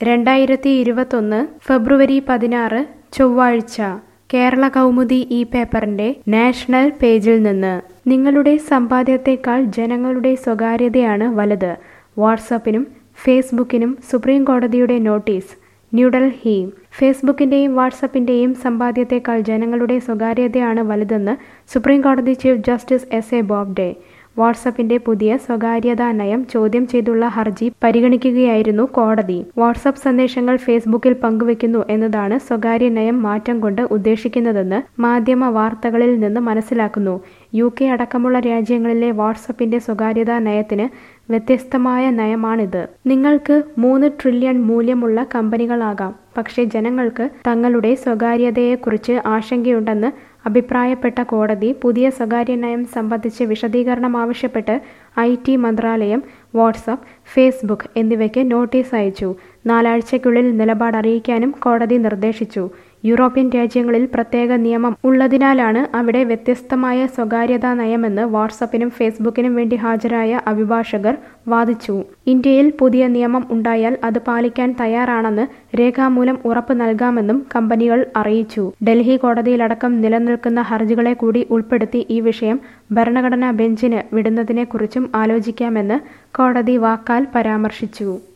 രണ്ടായിരത്തി ഇരുപത്തൊന്ന് ഫെബ്രുവരി പതിനാറ് ചൊവ്വാഴ്ച കേരള കൗമുദി ഈ പേപ്പറിന്റെ നാഷണൽ പേജിൽ നിന്ന് നിങ്ങളുടെ സമ്പാദ്യത്തെക്കാൾ ജനങ്ങളുടെ സ്വകാര്യതയാണ് വലുത് വാട്സാപ്പിനും ഫേസ്ബുക്കിനും സുപ്രീം കോടതിയുടെ നോട്ടീസ് ന്യൂഡൽഹി ഫേസ്ബുക്കിന്റെയും വാട്സപ്പിന്റെയും സമ്പാദ്യത്തെക്കാൾ ജനങ്ങളുടെ സ്വകാര്യതയാണ് വലുതെന്ന് സുപ്രീം കോടതി chief justice S A Bobde വാട്സപ്പിന്റെ പുതിയ സ്വകാര്യതാ നയം ചോദ്യം ചെയ്തുള്ള ഹർജി പരിഗണിക്കുകയായിരുന്നു കോടതി വാട്സപ്പ് സന്ദേശങ്ങൾ ഫേസ്ബുക്കിൽ പങ്കുവെക്കുന്നു എന്നതാണ് സ്വകാര്യ നയം മാറ്റം കൊണ്ട് ഉദ്ദേശിക്കുന്നതെന്ന് മാധ്യമ വാർത്തകളിൽ നിന്ന് മനസ്സിലാക്കുന്നു യു കെ അടക്കമുള്ള രാജ്യങ്ങളിലെ വാട്സപ്പിന്റെ സ്വകാര്യതാ നയത്തിന് വ്യത്യസ്തമായ നയമാണിത് നിങ്ങൾക്ക് മൂന്ന് ട്രില്യൺ മൂല്യമുള്ള കമ്പനികളാകാം പക്ഷേ ജനങ്ങൾക്ക് തങ്ങളുടെ സ്വകാര്യതയെക്കുറിച്ച് ആശങ്കയുണ്ടെന്ന് അഭിപ്രായപ്പെട്ട കോടതി പുതിയ സ്വകാര്യ നയം സംബന്ധിച്ച് വിശദീകരണം ആവശ്യപ്പെട്ട് ഐ ടി മന്ത്രാലയം വാട്സപ്പ് ഫേസ്ബുക്ക് എന്നിവയ്ക്ക് നോട്ടീസ് അയച്ചു നാലാഴ്ചയ്ക്കുള്ളിൽ നിലപാട് അറിയിക്കാനും കോടതി നിർദ്ദേശിച്ചു യൂറോപ്യൻ രാജ്യങ്ങളിൽ പ്രത്യേക നിയമം ഉള്ളതിനാലാണ് അവിടെ വ്യത്യസ്തമായ സ്വകാര്യതാ നയമെന്ന് വാട്സപ്പിനും ഫേസ്ബുക്കിനും വേണ്ടി ഹാജരായ അഭിഭാഷകർ വാദിച്ചു ഇന്ത്യയിൽ പുതിയ നിയമം ഉണ്ടായാൽ അത് പാലിക്കാൻ തയ്യാറാണെന്ന് രേഖാമൂലം ഉറപ്പ് നൽകാമെന്നും കമ്പനികൾ അറിയിച്ചു ഡൽഹി കോടതിയിലടക്കം നിലനിൽക്കുന്ന ഹർജികളെ കൂടി ഉൾപ്പെടുത്തി ഈ വിഷയം ഭരണഘടനാ ബെഞ്ചിന് വിടുന്നതിനെക്കുറിച്ചും ആലോചിക്കാമെന്ന് കോടതി വാക്കാൽ പരാമർശിച്ചു